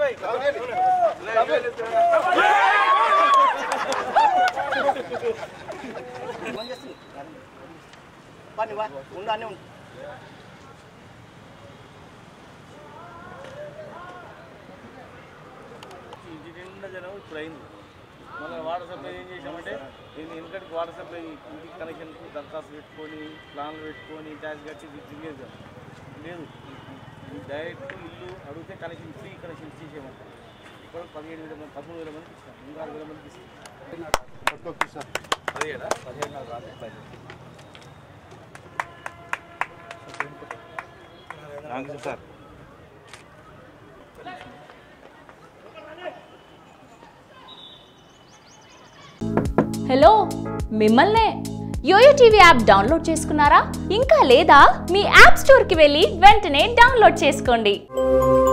పని వా ఉండు అన్నీ ఉండు ఇంటి నిండా జనం ఇప్పుడు అయింది మన వాటర్ సప్లై ఏం చేసామంటే నేను ఎందుకంటే వాటర్ సప్లై ఇంటికి కనెక్షన్కు దరఖాస్తు పెట్టుకొని ప్లాన్లు పెట్టుకొని ట్యాక్స్ కట్టి ఇది తిరిగేది కాదు. లేదు డైరెక్ట్ ఇల్లు అడిగితే కనెక్షన్ ఫ్రీ కనెక్షన్ ఇచ్చేసేయమంటారు ఇప్పుడు పదిహేడు వేల మంది పదమూడు వేల మందికి ఇస్తాం ఇంకా ఆరు వేల మందికి ఇస్తాం పదిహేడా పదిహేడు నాకు రాదు థ్యాంక్ యూ సార్ హలో మిమ్మల్నే యోయో టీవీ యాప్ డౌన్లోడ్ చేసుకున్నారా ఇంకా లేదా మీ యాప్ స్టోర్కి వెళ్ళి వెంటనే డౌన్లోడ్ చేసుకోండి